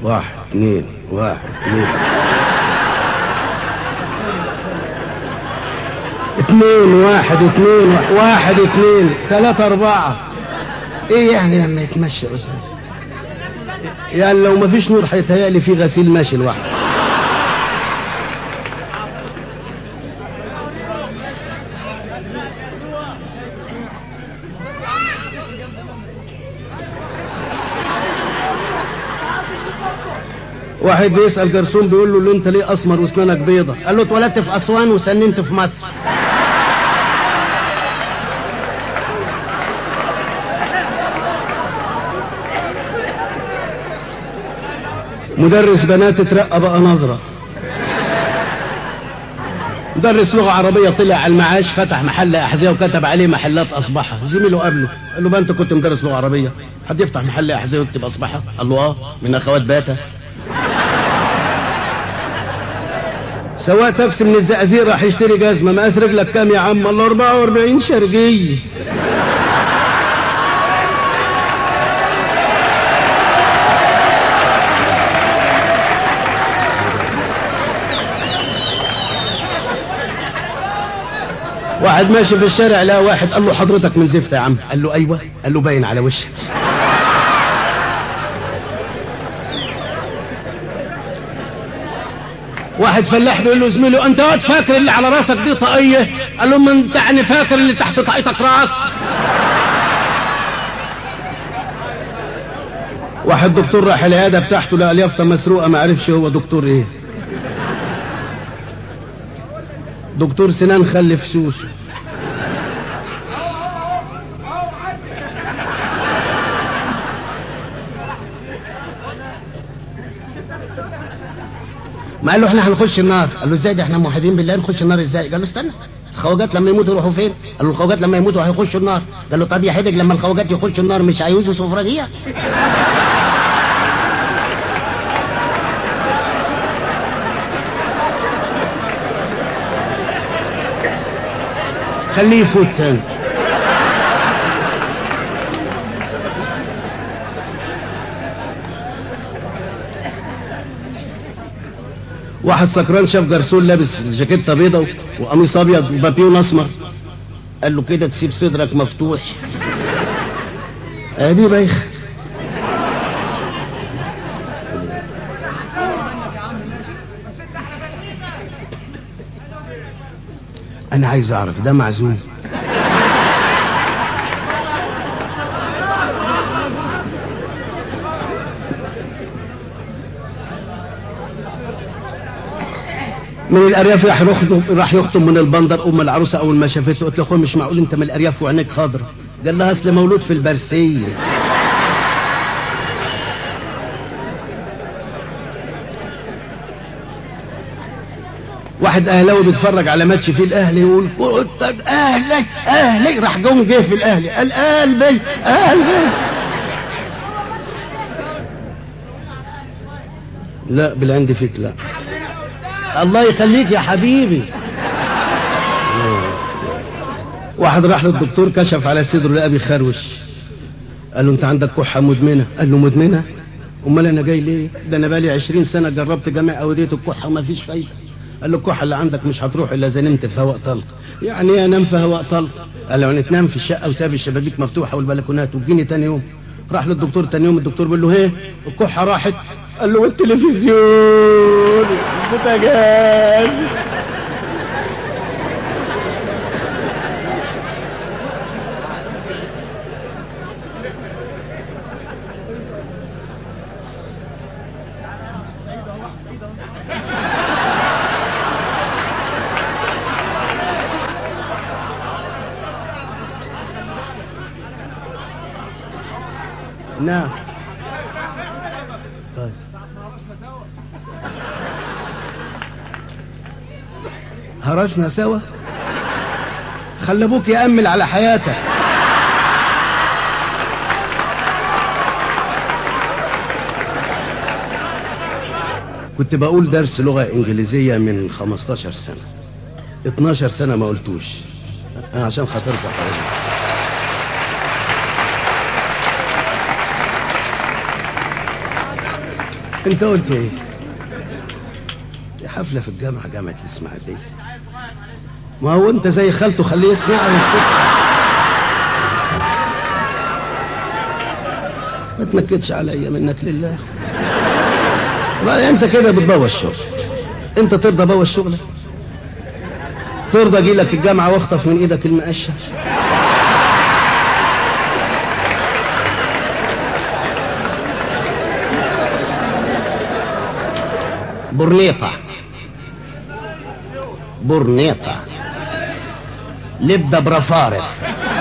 واحد اثنين واحد اثنين اثنين واحد اثنين واحد اثنين ثلاثة أربعة ايه يعني لما يتمشى يعني لو ما فيش نور هيتهيألي في غسيل ماشي لوحده واحد بيسأل جرسون بيقول له, له انت ليه اسمر واسنانك بيضة قال له اتولدت في اسوان وسننت في مصر مدرس بنات اترقى بقى نظرة مدرس لغة عربية طلع على المعاش فتح محل أحذية وكتب عليه محلات أصبحة زميله قابله قال له بقى أنت كنت مدرس لغة عربية حد يفتح محل أحذية ويكتب أصبحة قال له آه من أخوات باتا سواق تاكسي من الزقازيق راح يشتري جزمة مقاس رجلك كام يا عم الله 44 شرقية واحد ماشي في الشارع لقى واحد قال له حضرتك من زفت يا عم قال له ايوه قال له باين على وشك واحد فلاح بيقول له زميله انت واد فاكر اللي على راسك دي طاقيه قال له ما انت يعني فاكر اللي تحت طاقيتك راس واحد دكتور راح العياده بتاعته لقى اليافطه مسروقه ما عرفش هو دكتور ايه دكتور سنان خلف سوسو ما قال له احنا هنخش النار قال له ازاي ده احنا موحدين بالله نخش النار ازاي قال له استنى الخواجات لما يموتوا يروحوا فين قال له الخواجات لما يموتوا هيخشوا النار قال له طب يا حدق لما الخواجات يخشوا النار مش هيعوزوا سفرجيه خليه يفوت تاني واحد سكران شاف جرسون لابس جاكيته بيضه وقميص ابيض وبابيون اسمر قال له كده تسيب صدرك مفتوح ادي بايخ انا عايز اعرف ده معزوم من الارياف راح يخطب راح يخطب من البندر ام العروسه اول ما شافته قلت له اخويا مش معقول انت من الارياف وعينيك خضرا قال لها اصل مولود في البرسيه واحد اهلاوي بيتفرج على ماتش فيه الاهلي يقول طب اهلي اهلي راح جون جه في الاهلي قال قلبي قلبي لا بالعند فيك لا الله يخليك يا حبيبي واحد راح للدكتور كشف على صدره لقى بيخروش قال له انت عندك كحه مدمنه قال له مدمنه امال انا جاي ليه ده انا بقالي 20 سنه جربت جميع اوديه الكحه وما فيش فايده قال له الكحه اللي عندك مش هتروح الا اذا نمت في هواء طلق يعني ايه انام في هواء طلق قال له يعني تنام في الشقه وساب الشبابيك مفتوحه والبلكونات وتجيني تاني يوم راح للدكتور تاني يوم الدكتور بيقول له ايه الكحه راحت قال له والتلفزيون البوتاجاز نعم طيب هرجنا سوا خلي ابوك يأمل على حياتك كنت بقول درس لغة إنجليزية من 15 سنة 12 سنة ما قلتوش أنا عشان خاطرك يا حبيبي انت قلت ايه دي حفله في الجامعه جامعه الاسماعيليه ما هو انت زي خالته خليه يسمعها ويسكت ما تنكدش عليا منك لله بقى انت كده بتبوظ الشغل انت ترضى ابوظ شغلك ترضى اجي لك الجامعه واخطف من ايدك المقشه برنيطة برنيطة لبدة برفارف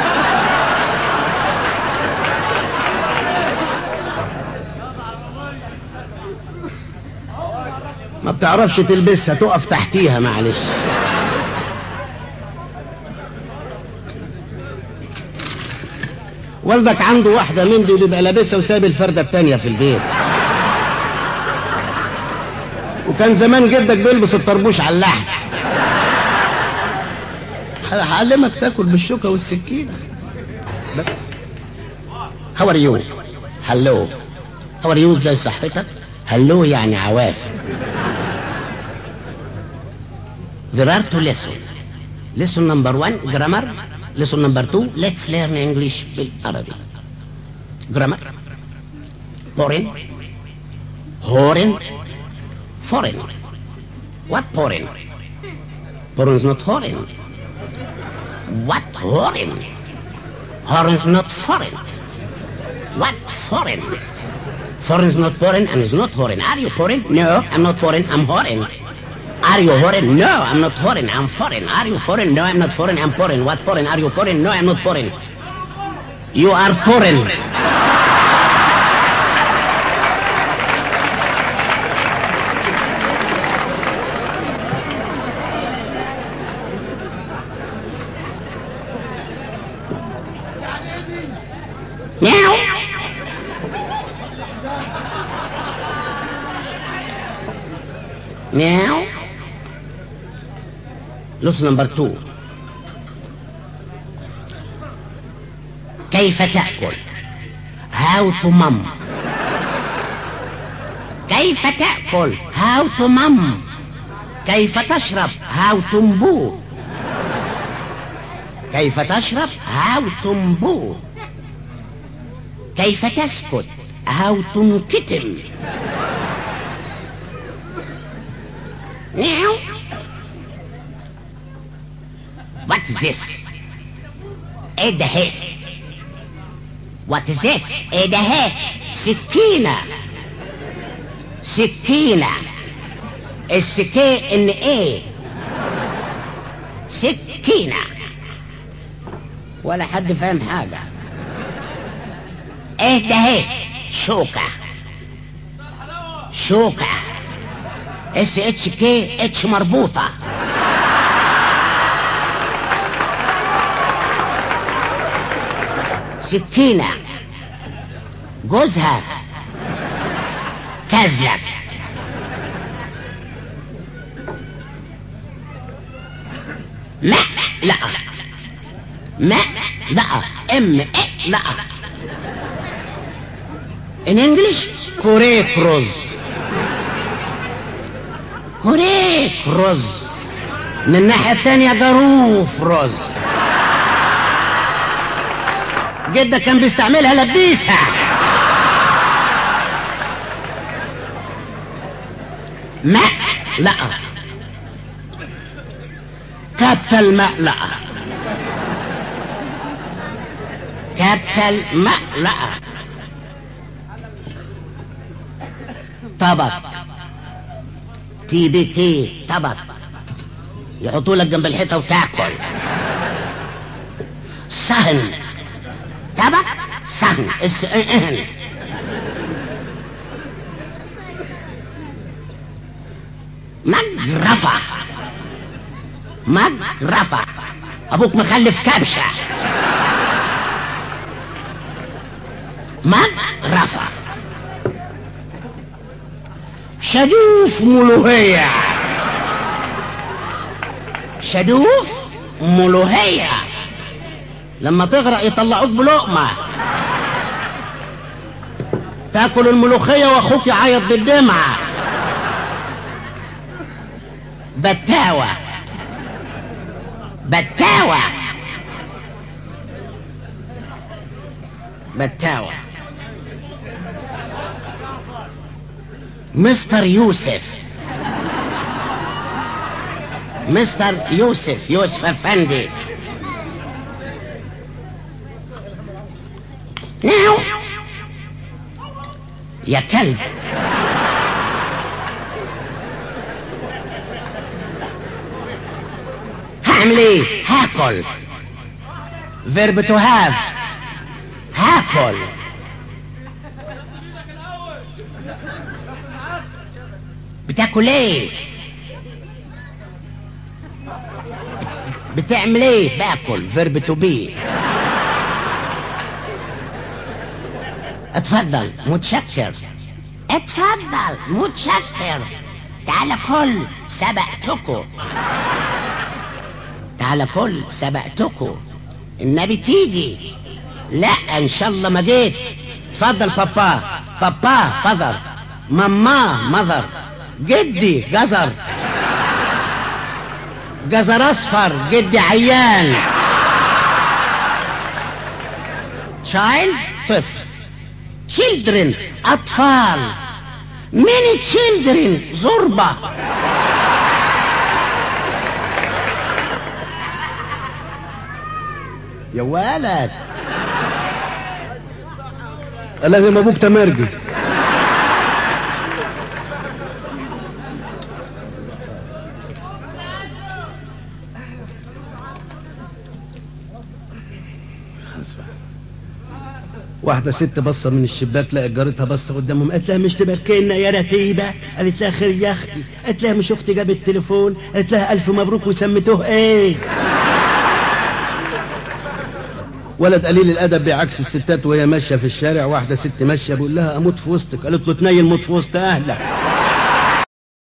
ما بتعرفش تلبسها تقف تحتيها معلش والدك عنده واحدة من دي بيبقى لابسها وسايب الفردة التانية في البيت وكان زمان جدك بيلبس الطربوش على اللحم هعلمك تاكل بالشوكة والسكينة هاو ار يو هلو هاو ار يو ازاي صحتك هلو يعني عوافي There are two lessons. Lesson number one, grammar. Lesson number two, let's learn English بالعربي. Grammar. Foreign. Foreign. Foreign. What foreign? Foreign is not foreign. What foreign? Foreign is not foreign. What foreign? Foreign is not foreign and is not foreign. Are you foreign? No, I'm not foreign. I'm foreign. Are you foreign? No, I'm not foreign. I'm foreign. Are you foreign? No, I'm not foreign. I'm foreign. What foreign? Are you foreign? No, I'm not foreign. You are foreign. Meow. Meow. Lesson number two. كيف تأكل؟ How to mum. كيف تأكل؟ How to mum. كيف تشرب؟ How to mboo. كيف تشرب؟ How to mboo. كيف تسكت؟ How تنكتم. Meow. What's this? ايه ده هي؟ What is this? ايه ده هي؟ سكينة سكينة السكي ان ايه؟ سكينة ولا حد فاهم حاجة ايه ده هي؟ شوكة شوكة اس اتش كي اتش مربوطة سكينة جوزها كازلك ما لا ما لا ام إيه لا in English كوريك رز كوريك رز من الناحية التانية جروف رز جدك كان بيستعملها لبيسها ماء لا كبت الماء لا كبت الماء لا طبق تي بي كي طبق يحطوا لك جنب الحيطه وتاكل صهن طبق صهن اس ان مجرفة مجرفة ابوك مخلف كبشة مجرفة شدوف ملوهية شدوف ملوهية لما تغرق يطلعوك بلقمة تاكل الملوخية واخوك يعيط بالدمعة بتاوة بتاوة بتاوة مستر يوسف مستر يوسف يوسف افندي ناو يا كلب هعمل ايه هاكل فيرب تو هاف هاكل بتاكل ايه بتعمل ايه باكل فيرب تو بي اتفضل متشكر اتفضل متشكر تعال كل سبقتكم تعال كل سبقتكم النبي تيجي لا ان شاء الله ما جيت اتفضل بابا بابا فذر ماما مذر جدي جزر جزر اصفر جدي عيان child طفل children اطفال many children زربة يا ولد لازم ابوك تمرجي واحدة ست بصة من الشباك لقت جارتها بصة قدامهم قالت لها مش تباركينا يا رتيبة قالت لها خير يا اختي قالت لها مش اختي جابت التليفون قالت لها الف مبروك وسميتوه ايه ولد قليل الادب بعكس الستات وهي ماشيه في الشارع واحده ست ماشيه بيقول لها اموت في وسطك قالت له تنيل موت في وسط اهلك